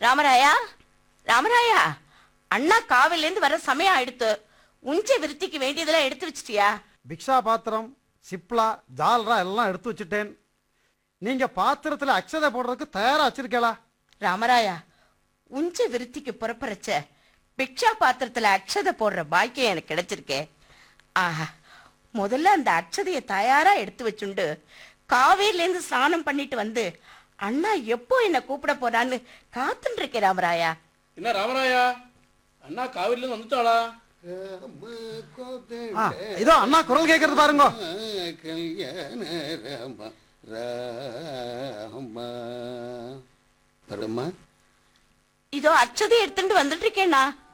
ராமராயா ராமராயா அண்ணா காவிலேருந்து வர சமயம் ஆயிடுத்து உஞ்ச விருத்திக்கு வேண்டியதெல்லாம் எடுத்து வச்சிட்டியா பிக்ஷா பாத்திரம் சிப்லா ஜால்ரா எல்லாம் எடுத்து வச்சுட்டேன் நீங்க பாத்திரத்துல அக்ஷதை போடுறதுக்கு தயாரா வச்சிருக்கீங்களா ராமராயா உஞ்ச விருத்திக்கு புறப்புறச்ச பிக்ஷா பாத்திரத்துல அக்ஷதை போடுற பாக்கியம் எனக்கு கிடைச்சிருக்கே ஆஹா முதல்ல அந்த அக்ஷதைய தயாரா எடுத்து வச்சுண்டு காவேரிலேருந்து ஸ்நானம் பண்ணிட்டு வந்து அண்ணா எப்போ என்ன கூப்பிட போறான்னு காத்துட்டு இருக்கேன் ராமராயா என்ன ராமராயா அண்ணா காவிரில வந்துட்டாளா ஆ, இதோ அண்ணா குரல் கேட்கறது பாருங்க கல்யாண ராம ராம வரம்மா இதோ அக்ஷதை எடுத்துட்டு வந்துட்டு இருக்கேண்ணா